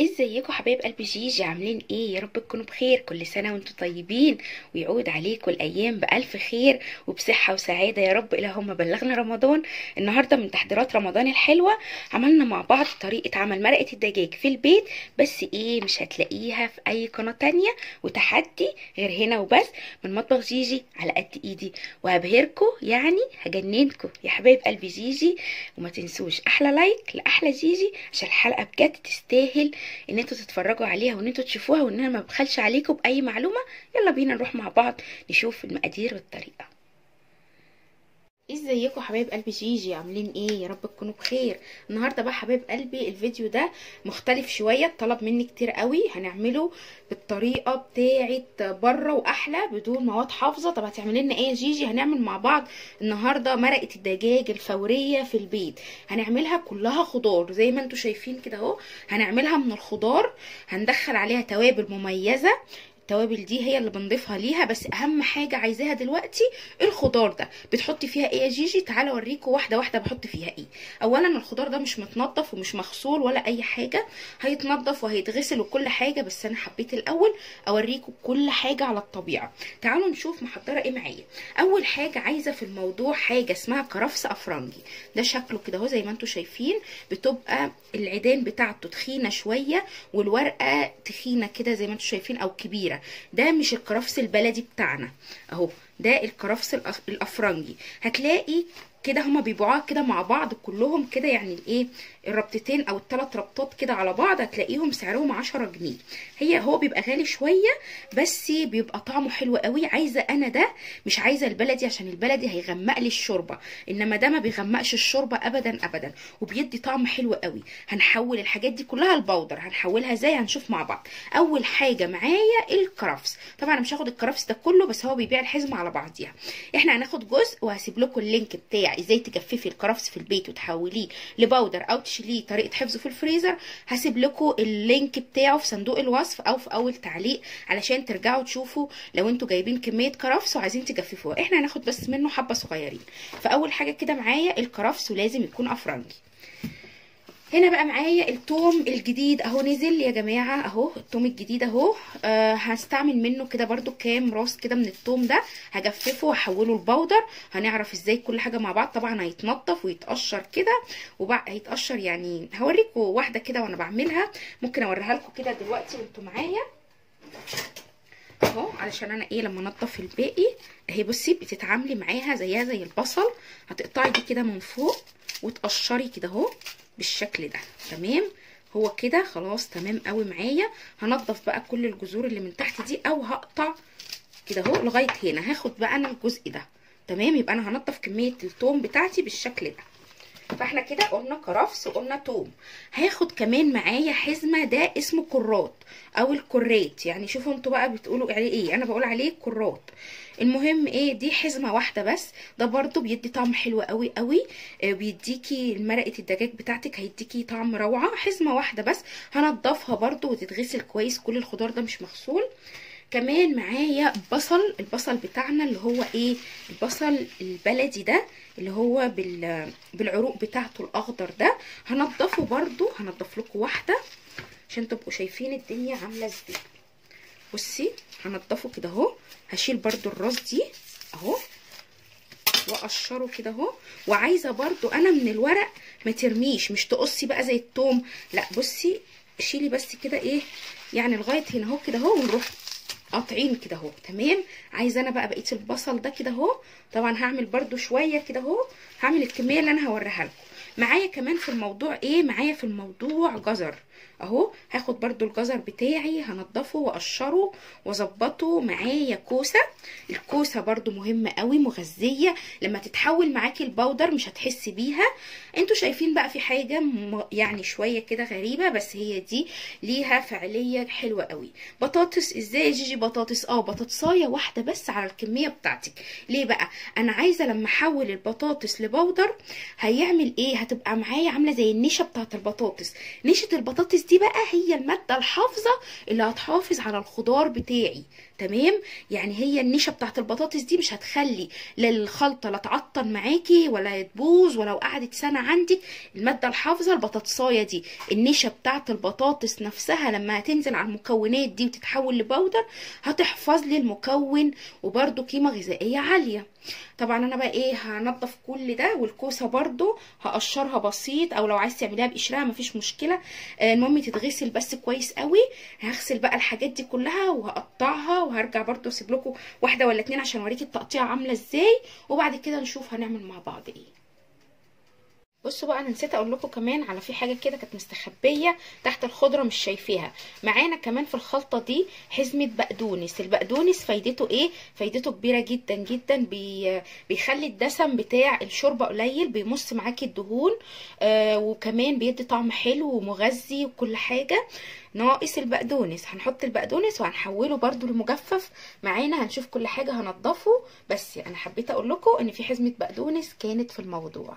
ازيكم حبايب قلب جيجي عاملين ايه يا رب تكونوا بخير كل سنه وانتم طيبين ويعود عليكم الايام بالف خير وبصحه وسعاده يا رب اللهم بلغنا رمضان النهارده من تحضيرات رمضان الحلوه عملنا مع بعض طريقه عمل مرقه الدجاج في البيت بس ايه مش هتلاقيها في اي قناه تانية وتحدي غير هنا وبس من مطبخ جيجي على قد ايدي وهبهركم يعني هجننكم يا حبايب قلب جيجي وما تنسوش احلى لايك لاحلى جيجي عشان الحلقه بجد تستاهل ان انتوا تتفرجوا عليها وان انتوا تشوفوها وان انا ما بخلش عليكم باي معلومه يلا بينا نروح مع بعض نشوف المقادير والطريقه ازيكم حبايب قلبي جيجي عاملين ايه يا رب تكونوا بخير النهارده بقى حبايب قلبي الفيديو ده مختلف شويه طلب مني كتير قوي هنعمله بالطريقه بتاعه بره واحلى بدون مواد حافظه طب هتعملي لنا ايه يا جيجي هنعمل مع بعض النهارده مرقه الدجاج الفوريه في البيت هنعملها كلها خضار زي ما انتم شايفين كده اهو هنعملها من الخضار هندخل عليها توابل مميزه التوابل دي هي اللي بنضيفها ليها بس اهم حاجه عايزاها دلوقتي الخضار ده بتحطي فيها ايه يا جيجي تعالى اوريكم واحده واحده بحط فيها ايه اولا الخضار ده مش متنضف ومش مغسول ولا اي حاجه هيتنضف وهيتغسل وكل حاجه بس انا حبيت الاول اوريكم كل حاجه على الطبيعه تعالوا نشوف محضره ايه معايا اول حاجه عايزه في الموضوع حاجه اسمها كرفس افرنجي ده شكله كده اهو زي ما انتم شايفين بتبقى العيدان بتاعته تخينه شويه والورقه تخينه كده زي ما انتم شايفين او كبيره ده مش الكرفس البلدي بتاعنا اهو ده الكرفس الافرنجي هتلاقي كده هما بيبيعوها كده مع بعض كلهم كده يعني الايه الربطتين او الثلاث ربطات كده على بعض هتلاقيهم سعرهم 10 جنيه هي هو بيبقى غالي شويه بس بيبقى طعمه حلو قوي عايزه انا ده مش عايزه البلدي عشان البلدي هيغمق لي الشوربه انما ده ما بيغمقش الشوربه ابدا ابدا وبيدي طعم حلو قوي هنحول الحاجات دي كلها لبودر هنحولها ازاي هنشوف مع بعض اول حاجه معايا الكرفس طبعا انا مش هاخد الكرفس ده كله بس هو بيبيع الحزمه على بعضيها احنا هناخد جزء وهسيب لكم اللينك بتاع ازاي تجففي الكرفس في البيت وتحوليه لبودر او تشيليه طريقه حفظه في الفريزر هسيب لكم اللينك بتاعه في صندوق الوصف او في اول تعليق علشان ترجعوا تشوفوا لو انتوا جايبين كميه كرفس وعايزين تجففوها احنا هناخد بس منه حبه صغيرين فاول حاجه كده معايا الكرفس ولازم يكون افرنجي هنا بقى معايا التوم الجديد اهو نزل يا جماعه اهو التوم الجديد اهو آه هستعمل منه كده برده كام راس كده من التوم ده هجففه واحوله لبودر هنعرف ازاي كل حاجه مع بعض طبعا هيتنضف ويتقشر كده وبعد هيتقشر يعني هوريكم واحده كده وانا بعملها ممكن اوريها لكم كده دلوقتي وانتوا معايا اهو علشان انا ايه لما انضف الباقي اهي بصي بتتعاملي معاها زيها زي البصل هتقطعي دي كده من فوق وتقشري كده اهو بالشكل ده تمام هو كده خلاص تمام قوي معايا هنضف بقى كل الجذور اللي من تحت دي او هقطع كده اهو لغايه هنا هاخد بقى انا الجزء ده تمام يبقى انا هنضف كميه التوم بتاعتي بالشكل ده فاحنا كده قلنا كرفس وقلنا توم هاخد كمان معايا حزمه ده اسمه كرات او الكرات يعني شوفوا انتوا بقى بتقولوا عليه ايه انا بقول عليه كرات المهم ايه دي حزمه واحده بس ده برضو بيدي طعم حلو قوي قوي بيديكي مرقه الدجاج بتاعتك هيديكي طعم روعه حزمه واحده بس هنضفها برضو وتتغسل كويس كل الخضار ده مش مغسول كمان معايا بصل البصل بتاعنا اللي هو ايه البصل البلدي ده اللي هو بال بالعروق بتاعته الاخضر ده هنضفه برضو هنضف لكم واحده عشان تبقوا شايفين الدنيا عامله ازاي بصي هنضفه كده اهو هشيل برضو الراس دي اهو واقشره كده اهو وعايزه برضو انا من الورق ما ترميش مش تقصي بقى زي التوم لا بصي شيلي بس كده ايه يعني لغايه هنا اهو كده اهو ونروح قاطعين كده اهو تمام عايزه انا بقى بقيه البصل ده كده اهو طبعا هعمل برده شويه كده اهو هعمل الكميه اللي انا هوريها لكم معايا كمان في الموضوع ايه معايا في الموضوع جزر اهو هاخد برده الجزر بتاعي هنضفه واقشره واظبطه معايا كوسه الكوسه برده مهمه قوي مغذيه لما تتحول معاكي البودر مش هتحسي بيها انتوا شايفين بقى في حاجه يعني شويه كده غريبه بس هي دي ليها فعاليه حلوه قوي بطاطس ازاي جيجي بطاطس اه بطاطسايه واحده بس على الكميه بتاعتك ليه بقى انا عايزه لما احول البطاطس لبودر هيعمل ايه هتبقى معايا عامله زي النشا بتاعه البطاطس نشا البطاطس دي بقى هي الماده الحافظه اللي هتحافظ على الخضار بتاعي تمام يعني هي النشا بتاعه البطاطس دي مش هتخلي لا الخلطه لا تعطل معاكي ولا تبوظ ولو قعدت سنه عندك الماده الحافظه البطاطسايه دي النشا بتاعه البطاطس نفسها لما هتنزل على المكونات دي وتتحول لبودر هتحفظ لي المكون وبرده قيمه غذائيه عاليه طبعا انا بقى ايه هنضف كل ده والكوسه برده هقشرها بسيط او لو عايز تعمليها بقشرها مفيش مشكله آه المهم تتغسل بس كويس قوي هغسل بقى الحاجات دي كلها وهقطعها وهرجع برده اسيب لكم واحده ولا اتنين عشان اوريكي التقطيع عامله ازاي وبعد كده نشوف هنعمل مع بعض ايه بصوا بقى انا نسيت اقول لكم كمان على في حاجه كده كانت مستخبيه تحت الخضره مش شايفاها معانا كمان في الخلطه دي حزمه بقدونس البقدونس فايدته ايه فايدته كبيره جدا جدا بي بيخلي الدسم بتاع الشوربه قليل بيمص معاكي الدهون آه وكمان بيدي طعم حلو ومغذي وكل حاجه ناقص البقدونس هنحط البقدونس وهنحوله برده لمجفف معانا هنشوف كل حاجه هنضفه بس انا حبيت اقول لكم ان في حزمه بقدونس كانت في الموضوع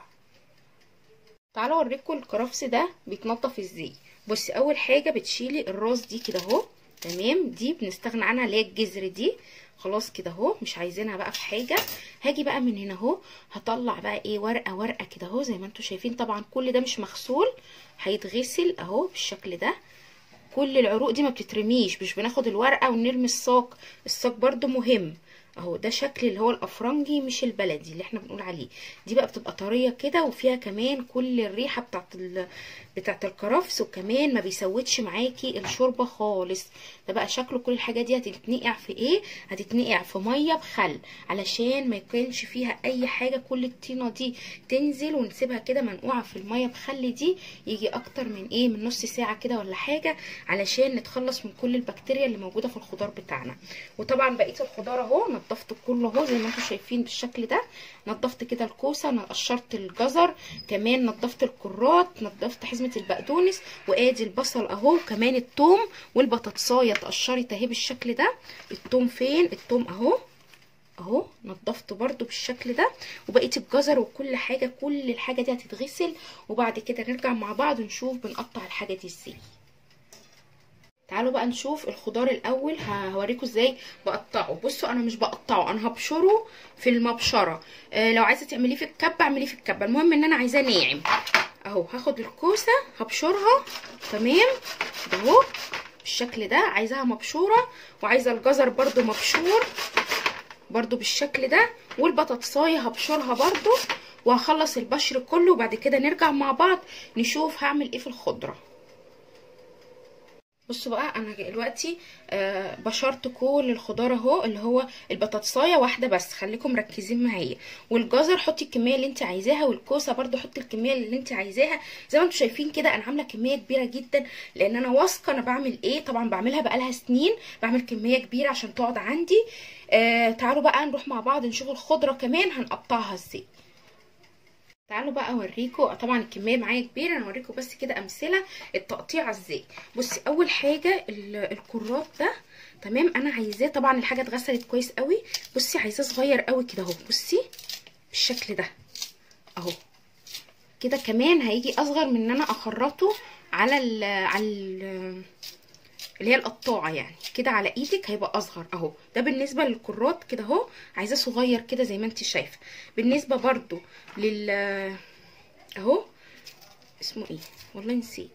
تعالوا اوريكم الكرفس ده بيتنضف ازاي بصي اول حاجه بتشيلي الراس دي كده اهو تمام دي بنستغنى عنها اللي هي الجذر دي خلاص كده اهو مش عايزينها بقى في حاجه هاجي بقى من هنا اهو هطلع بقى ايه ورقه ورقه كده اهو زي ما انتم شايفين طبعا كل ده مش مغسول هيتغسل اهو بالشكل ده كل العروق دي ما بتترميش مش بناخد الورقه ونرمي الساق الساق برده مهم اهو ده شكل اللي هو الافرنجي مش البلدي اللي احنا بنقول عليه دي بقى بتبقى طريه كده وفيها كمان كل الريحه بتاعت ال... بتاعت الكرفس وكمان ما بيسودش معاكي الشوربه خالص ده بقى شكله كل الحاجه دي هتتنقع في ايه هتتنقع في ميه بخل علشان ما يكونش فيها اي حاجه كل الطينه دي تنزل ونسيبها كده منقوعه في الميه بخل دي يجي اكتر من ايه من نص ساعه كده ولا حاجه علشان نتخلص من كل البكتيريا اللي موجوده في الخضار بتاعنا وطبعا بقيه الخضار اهو نضفت كله اهو زي ما انتم شايفين بالشكل ده نضفت كده الكوسه انا قشرت الجزر كمان نضفت الكرات نضفت حزمه البقدونس وادي البصل اهو كمان الثوم والبطاطسايه اتقشرت اهي بالشكل ده الثوم فين الثوم اهو اهو نضفته برده بالشكل ده وبقيه الجزر وكل حاجه كل الحاجه دي هتتغسل وبعد كده نرجع مع بعض ونشوف بنقطع الحاجه دي ازاي تعالوا بقى نشوف الخضار الاول هوريكم ازاي بقطعه بصوا انا مش بقطعه انا هبشره في المبشره آه لو عايزه تعمليه في الكبه اعمليه في الكبه المهم ان انا عايزاه ناعم اهو هاخد الكوسه هبشرها تمام ده اهو بالشكل ده عايزاها مبشوره وعايزه الجزر برده مبشور برده بالشكل ده والبطاطسايه هبشرها برده وهخلص البشر كله وبعد كده نرجع مع بعض نشوف هعمل ايه في الخضره بصوا بقى انا دلوقتي آه بشرت كل الخضار اهو اللي هو البطاطسايه واحده بس خليكم مركزين معايا والجزر حطي الكميه اللي انت عايزاها والكوسه برده حطي الكميه اللي انت عايزاها زي ما انتم شايفين كده انا عامله كميه كبيره جدا لان انا واثقه انا بعمل ايه طبعا بعملها بقالها سنين بعمل كميه كبيره عشان تقعد عندي آه تعالوا بقى نروح مع بعض نشوف الخضره كمان هنقطعها ازاي تعالوا بقى اوريكم طبعا الكميه معايا كبيره انا اوريكم بس كده امثله التقطيع ازاي بصي اول حاجه الكرات ده تمام انا عايزاه طبعا الحاجه اتغسلت كويس قوي بصي عايزاه صغير قوي كده اهو بصي بالشكل ده اهو كده كمان هيجي اصغر من ان انا اخرطه على ال على ال اللي هي القطاعه يعني كده على ايدك هيبقى اصغر اهو ده بالنسبه للكرات كده اهو عايزاه صغير كده زي ما انت شايفه بالنسبه برضو لل اهو اسمه ايه والله نسيت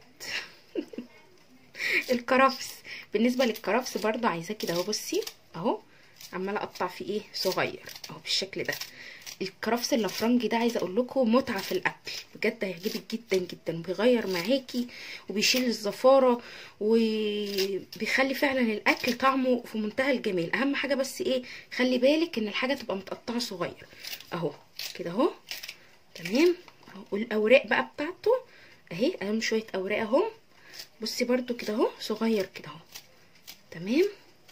الكرفس بالنسبه للكرفس برضو عايزاه كده اهو بصي اهو عماله اقطع فيه ايه صغير اهو بالشكل ده الكرفس اللفرنجي ده عايزه اقول لكم متعه في الاكل بجد هيعجبك جدا جدا وبيغير معاكي وبيشيل الزفاره وبيخلي فعلا الاكل طعمه في منتهى الجمال اهم حاجه بس ايه خلي بالك ان الحاجه تبقى متقطعه صغير اهو كده اهو تمام اهو والاوراق بقى بتاعته اهي اهم شويه اوراق اهم بصي برده كده اهو صغير كده اهو تمام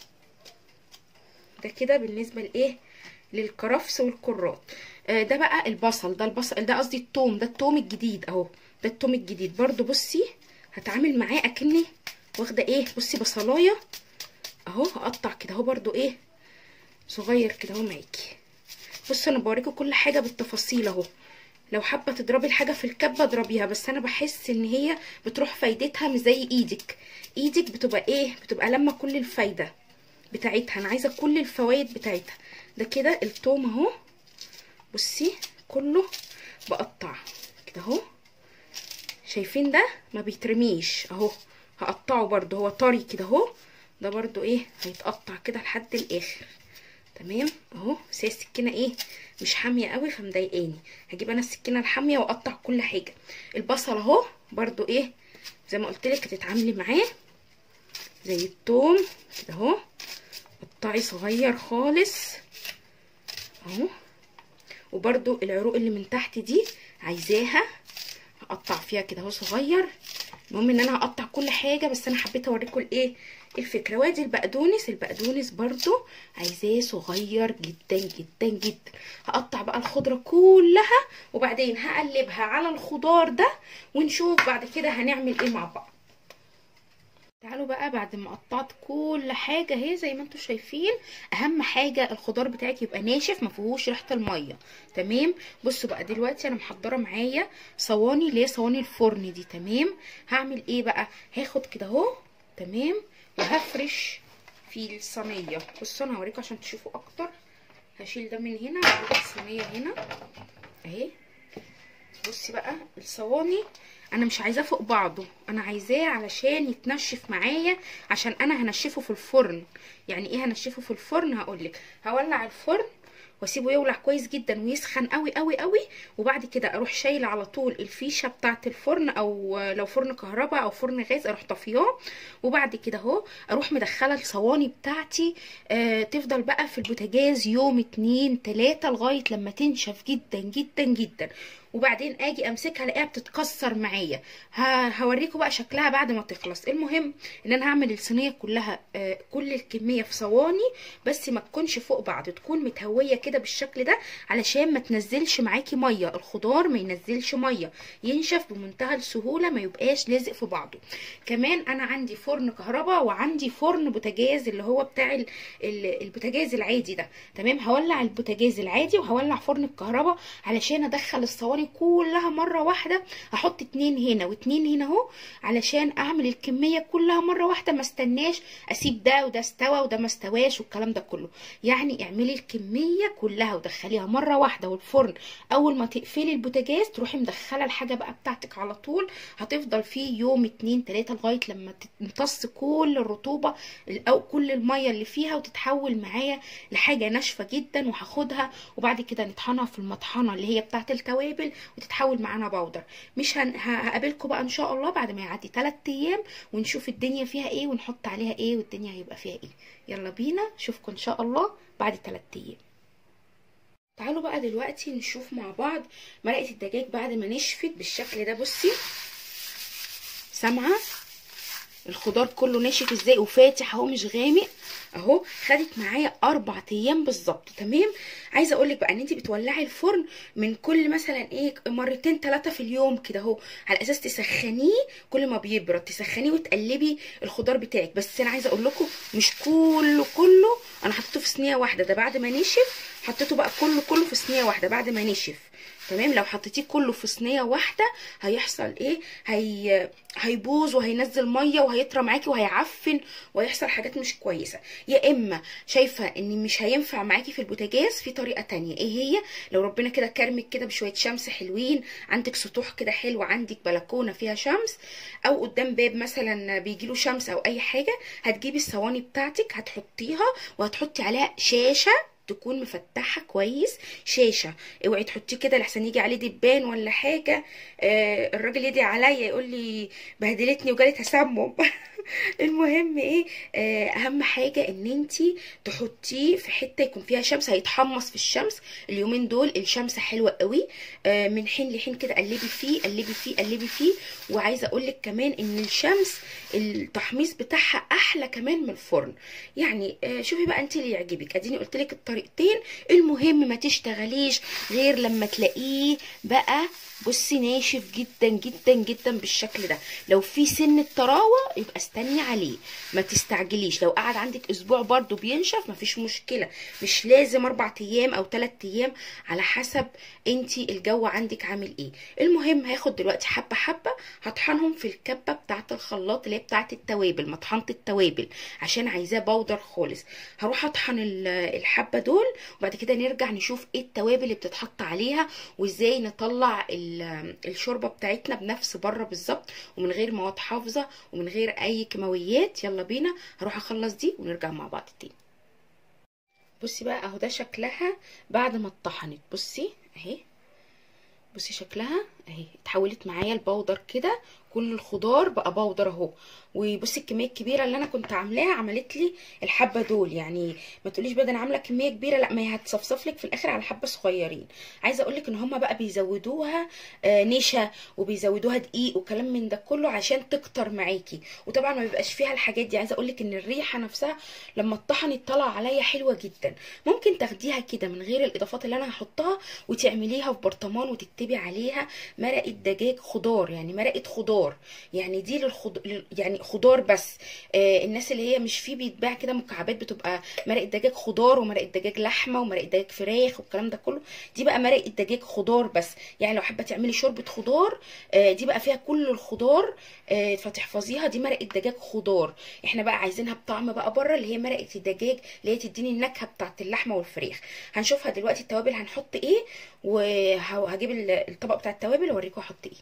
ده كده بالنسبه لايه للكرفس والكرات آه ده بقى البصل ده البصل ده قصدي التوم ده التوم الجديد اهو ده التوم الجديد برضو بصي هتعامل معاه اكني واخده ايه بصي بصلايه اهو هقطع كده اهو برضو ايه صغير كده اهو معاكي بصوا انا بوريكم كل حاجه بالتفاصيل اهو لو حابه تضربي الحاجه في الكبه اضربيها بس انا بحس ان هي بتروح فايدتها مش زي ايدك ايدك بتبقى ايه بتبقى لما كل الفايده بتاعتها انا عايزه كل الفوائد بتاعتها ده كده التوم اهو بصي كله بقطع كده اهو شايفين ده ما بيترميش اهو هقطعه برده هو طري كده اهو ده برده ايه هيتقطع كده لحد الاخر تمام اهو بس هي السكينه ايه مش حاميه قوي فمضايقاني هجيب انا السكينه الحاميه واقطع كل حاجه البصل اهو برده ايه زي ما قلت لك هتتعاملي معاه زي التوم كده اهو قطعي صغير خالص اهو وبرده العروق اللي من تحت دي عايزاها هقطع فيها كده اهو صغير المهم ان انا هقطع كل حاجه بس انا حبيت اوريكم الايه الفكره وادي البقدونس البقدونس برضو عايزاه صغير جدا جدا جدا هقطع بقى الخضره كلها وبعدين هقلبها على الخضار ده ونشوف بعد كده هنعمل ايه مع بعض تعالوا بقى بعد ما قطعت كل حاجه اهي زي ما انتم شايفين اهم حاجه الخضار بتاعك يبقى ناشف ما فيهوش ريحه الميه تمام بصوا بقى دلوقتي انا محضره معايا صواني اللي هي صواني الفرن دي تمام هعمل ايه بقى هاخد كده اهو تمام وهفرش في الصينيه بصوا انا هوريكم عشان تشوفوا اكتر هشيل ده من هنا واحط الصينيه هنا اهي بصي بقى الصواني انا مش عايزاه فوق بعضه انا عايزاه علشان يتنشف معايا عشان انا هنشفه في الفرن يعني ايه هنشفه في الفرن هقولك هولع الفرن واسيبه يولع كويس جدا ويسخن قوي قوي قوي وبعد كده اروح شايله على طول الفيشه بتاعه الفرن او لو فرن كهرباء او فرن غاز اروح طافياه وبعد كده اهو اروح مدخله الصواني بتاعتي آه تفضل بقى في البوتاجاز يوم اتنين تلاته لغايه لما تنشف جدا جدا جدا وبعدين اجي امسكها الاقيها بتتكسر معايا هوريكم بقى شكلها بعد ما تخلص المهم ان انا هعمل الصينيه كلها آه كل الكميه في صواني بس ما تكونش فوق بعض تكون متهويه كده بالشكل ده علشان ما تنزلش معاكي ميه الخضار ما ينزلش ميه ينشف بمنتهى السهوله ما يبقاش لازق في بعضه كمان انا عندي فرن كهرباء وعندي فرن بوتاجاز اللي هو بتاع البوتاجاز العادي ده تمام هولع البوتاجاز العادي وهولع فرن الكهرباء علشان ادخل الصواني الصواني كلها مره واحده هحط اتنين هنا واتنين هنا اهو علشان اعمل الكميه كلها مره واحده ما استناش اسيب ده وده استوى وده ما استواش والكلام ده كله يعني اعملي الكميه كلها ودخليها مره واحده والفرن اول ما تقفلي البوتاجاز تروحي مدخله الحاجه بقى بتاعتك على طول هتفضل فيه يوم اتنين تلاته لغايه لما تمتص كل الرطوبه او كل الميه اللي فيها وتتحول معايا لحاجه ناشفه جدا وهاخدها وبعد كده نطحنها في المطحنه اللي هي بتاعه التوابل وتتحول معانا باودر مش هن... هقابلكم بقى ان شاء الله بعد ما يعدي 3 ايام ونشوف الدنيا فيها ايه ونحط عليها ايه والدنيا هيبقى فيها ايه يلا بينا اشوفكم ان شاء الله بعد 3 ايام تعالوا بقى دلوقتي نشوف مع بعض مرقه الدجاج بعد ما نشفت بالشكل ده بصي سامعه الخضار كله ناشف ازاي وفاتح اهو مش غامق اهو خدت معايا اربع ايام بالظبط تمام عايزه اقول لك بقى ان انت بتولعي الفرن من كل مثلا ايه مرتين ثلاثه في اليوم كده اهو على اساس تسخنيه كل ما بيبرد تسخنيه وتقلبي الخضار بتاعك بس انا عايزه اقول لكم مش كله كله انا حطيته في صينيه واحده ده بعد ما نشف حطيته بقى كله كله في صينيه واحده بعد ما نشف تمام لو حطيتيه كله في صينيه واحده هيحصل ايه هي هيبوظ وهينزل ميه وهيطرى معاكي وهيعفن وهيحصل حاجات مش كويسه يا اما شايفه ان مش هينفع معاكي في البوتاجاز في طريقه تانية ايه هي لو ربنا كده كرمك كده بشويه شمس حلوين عندك سطوح كده حلوه عندك بلكونه فيها شمس او قدام باب مثلا بيجيله شمس او اي حاجه هتجيبي الصواني بتاعتك هتحطيها وهتحطي عليها شاشه تكون مفتحه كويس شاشه اوعي تحطيه كده لحسن يجي عليه دبان ولا حاجه آه الراجل يدي عليا يقول لي بهدلتني وجالي تسمم المهم ايه آه اهم حاجه ان انتي تحطيه في حته يكون فيها شمس هيتحمص في الشمس اليومين دول الشمس حلوه قوي آه من حين لحين كده قلبي فيه قلبي فيه قلبي فيه وعايزه اقول لك كمان ان الشمس التحميص بتاعها احلى كمان من الفرن يعني آه شوفي بقى انت اللي يعجبك اديني قلت لك الطريقتين المهم ما تشتغليش غير لما تلاقيه بقى بصي ناشف جدا جدا جدا بالشكل ده لو في سن الطراوه يبقى استني عليه ما تستعجليش لو قعد عندك اسبوع برضو بينشف مفيش مشكله مش لازم اربع ايام او ثلاث ايام على حسب انتي الجو عندك عامل ايه المهم هاخد دلوقتي حبه حبه هطحنهم في الكبه بتاعه الخلاط اللي هي بتاعه التوابل مطحنه التوابل عشان عايزاه بودر خالص هروح اطحن الحبه دول وبعد كده نرجع نشوف ايه التوابل اللي بتتحط عليها وازاي نطلع الشوربه بتاعتنا بنفس بره بالظبط ومن غير مواد حافظه ومن غير اي كيماويات يلا بينا هروح اخلص دي ونرجع مع بعض تاني بصي بقى اهو ده شكلها بعد ما اتطحنت بصي اهي بصي شكلها اهي اتحولت معايا البودر كده كل الخضار بقى بودر اهو وبصي الكميه الكبيره اللي انا كنت عاملاها عملت لي الحبه دول يعني ما تقوليش بقى انا عامله كميه كبيره لا ما هي هتصفصف لك في الاخر على حبه صغيرين عايزه اقول لك ان هم بقى بيزودوها آه نشا وبيزودوها دقيق وكلام من ده كله عشان تكتر معاكي وطبعا ما بيبقاش فيها الحاجات دي عايزه اقول لك ان الريحه نفسها لما اتطحنت طلع عليا حلوه جدا ممكن تاخديها كده من غير الاضافات اللي انا هحطها وتعمليها في برطمان وتكتبي عليها مرقه دجاج خضار يعني مرقه خضار يعني دي للخض... يعني خضار بس آه الناس اللي هي مش فيه بيتباع كده مكعبات بتبقى مرقه دجاج خضار ومرقه دجاج لحمه ومرقه دجاج فراخ والكلام ده كله دي بقى مرقه دجاج خضار بس يعني لو حابه تعملي شوربه خضار آه دي بقى فيها كل الخضار آه فتحفظيها دي مرقه دجاج خضار احنا بقى عايزينها بطعم بقى بره اللي هي مرقه الدجاج اللي هي تديني النكهه بتاعت اللحمه والفراخ هنشوفها دلوقتي التوابل هنحط ايه وهجيب الطبق بتاع التوابل واوريكم احط ايه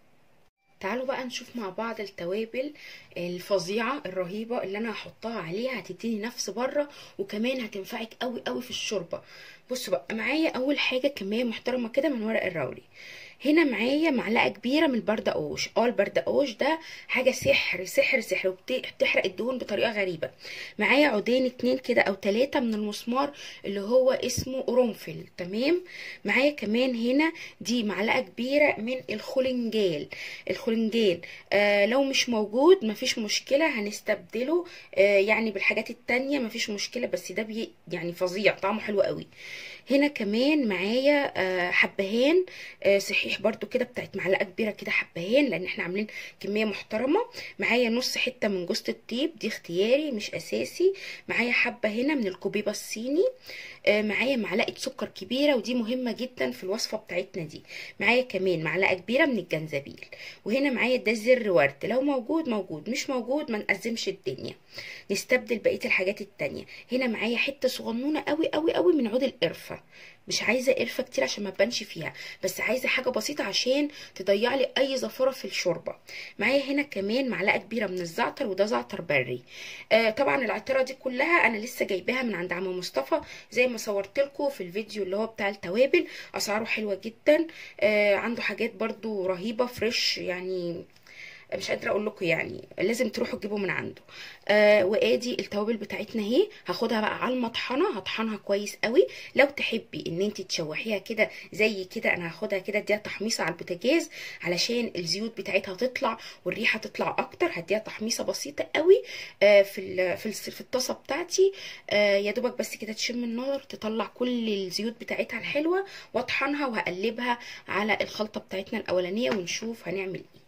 تعالوا بقى نشوف مع بعض التوابل الفظيعه الرهيبه اللي انا هحطها عليها هتديني نفس بره وكمان هتنفعك قوي قوي في الشوربه بصوا بقى معايا اول حاجه كميه محترمه كده من ورق الراولي هنا معايا معلقه كبيره من البردقوش اه البردقوش ده حاجه سحر سحر سحر وبتحرق الدهون بطريقه غريبه معايا عودين اتنين كده او تلاتة من المسمار اللي هو اسمه قرنفل تمام معايا كمان هنا دي معلقه كبيره من الخلنجال الخلنجال آه لو مش موجود مفيش مشكله هنستبدله آه يعني بالحاجات التانية مفيش مشكله بس ده بي يعني فظيع طعمه حلو قوي هنا كمان معايا آه حبهان آه صحيح برضو كده بتاعت معلقه كبيره كده حبهان لان احنا عاملين كميه محترمه معايا نص حته من جوز الطيب دي اختياري مش اساسي معايا حبه هنا من الكوبيبه الصيني آه معايا معلقه سكر كبيره ودي مهمه جدا في الوصفه بتاعتنا دي معايا كمان معلقه كبيره من الجنزبيل وهنا معايا ده زر ورد لو موجود موجود مش موجود ما نقزمش الدنيا نستبدل بقيه الحاجات التانية هنا معايا حته صغنونه قوي قوي قوي من عود القرفه مش عايزه قرفه كتير عشان ما تبانش فيها بس عايزه حاجه بسيطه عشان تضيع لي اي زفره في الشوربه معايا هنا كمان معلقه كبيره من الزعتر وده زعتر بري آه طبعا العطره دي كلها انا لسه جايباها من عند عم مصطفى زي ما صورت لكم في الفيديو اللي هو بتاع التوابل اسعاره حلوه جدا آه عنده حاجات برضو رهيبه فريش يعني مش قادره اقول لكم يعني لازم تروحوا تجيبوا من عنده آه وادي التوابل بتاعتنا اهي هاخدها بقى على المطحنه هطحنها كويس قوي لو تحبي ان انت تشوحيها كده زي كده انا هاخدها كده اديها تحميصه على البوتاجاز علشان الزيوت بتاعتها تطلع والريحه تطلع اكتر هديها تحميصه بسيطه قوي آه في في في الطاسه بتاعتي آه يا دوبك بس كده تشم النار تطلع كل الزيوت بتاعتها الحلوه واطحنها وهقلبها على الخلطه بتاعتنا الاولانيه ونشوف هنعمل ايه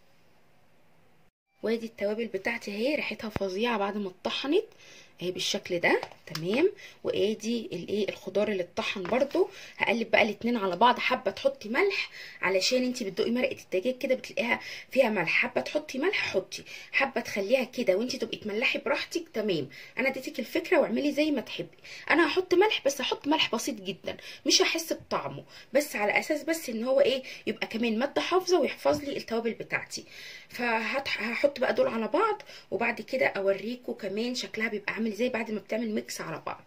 وادي التوابل بتاعتي اهي ريحتها فظيعه بعد ما اتطحنت اهي بالشكل ده تمام وادي الايه الخضار اللي اتطحن برده هقلب بقى الاتنين على بعض حابه تحطي ملح علشان انت بتدوقي مرقه الدجاج كده بتلاقيها فيها ملح حابه تحطي ملح حطي حابه تخليها كده وانت تبقي تملحي براحتك تمام انا اديتك الفكره واعملي زي ما تحبي انا هحط ملح بس هحط ملح بسيط جدا مش هحس بطعمه بس على اساس بس ان هو ايه يبقى كمان ماده حافظه ويحفظ لي التوابل بتاعتي فهحط بقى دول على بعض وبعد كده اوريكم كمان شكلها بيبقى عامل ازاي بعد ما بتعمل ميكس على بعض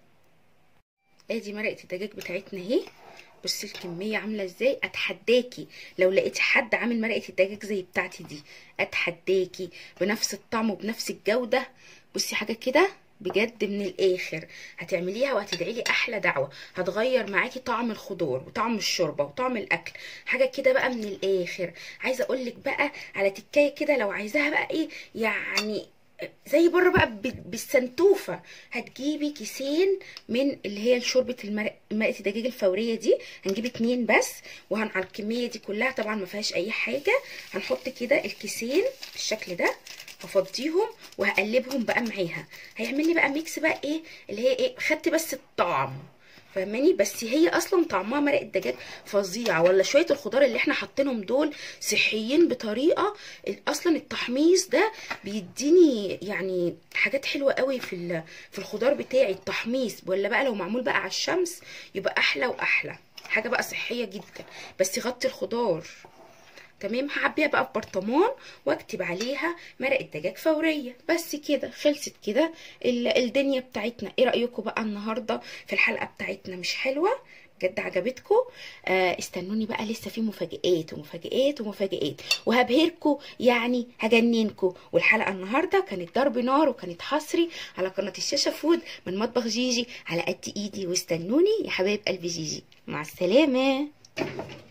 ادي مرقه الدجاج بتاعتنا اهي بصي الكميه عامله ازاي اتحداكي لو لقيتي حد عامل مرقه الدجاج زي بتاعتي دي اتحداكي بنفس الطعم وبنفس الجوده بصي حاجه كده بجد من الاخر هتعمليها وهتدعي لي احلى دعوه هتغير معاكي طعم الخضار وطعم الشوربه وطعم الاكل حاجه كده بقى من الاخر عايزه اقول لك بقى على تكايه كده لو عايزاها بقى ايه يعني زي بره بقى ب- بالسنتوفه هتجيبي كيسين من اللي هي شوربه المرق مرقه الدجاج الفوريه دي هنجيب اتنين بس وهن على الكميه دي كلها طبعا ما فيهاش اي حاجه هنحط كده الكيسين بالشكل ده هفضيهم وهقلبهم بقى معاها هيعمل لي بقى ميكس بقى ايه اللي هي ايه خدت بس الطعم فاهماني بس هي اصلا طعمها مرق الدجاج فظيع ولا شويه الخضار اللي احنا حاطينهم دول صحيين بطريقه اصلا التحميص ده بيديني يعني حاجات حلوه قوي في ال- في الخضار بتاعي التحميص ولا بقى لو معمول بقى على الشمس يبقى احلى واحلى حاجه بقى صحيه جدا بس يغطي الخضار تمام هعبيها بقى في برطمان واكتب عليها مرق الدجاج فوريه بس كده خلصت كده ال- الدنيا بتاعتنا ايه رايكم بقى النهارده في الحلقه بتاعتنا مش حلوه بجد عجبتكم آه استنوني بقى لسه في مفاجآت ومفاجآت ومفاجآت وهبهركم يعني هجننكم والحلقه النهارده كانت ضرب نار وكانت حصري على قناه الشاشه فود من مطبخ جيجي على قد ايدي واستنوني يا حبايب قلبي جيجي مع السلامه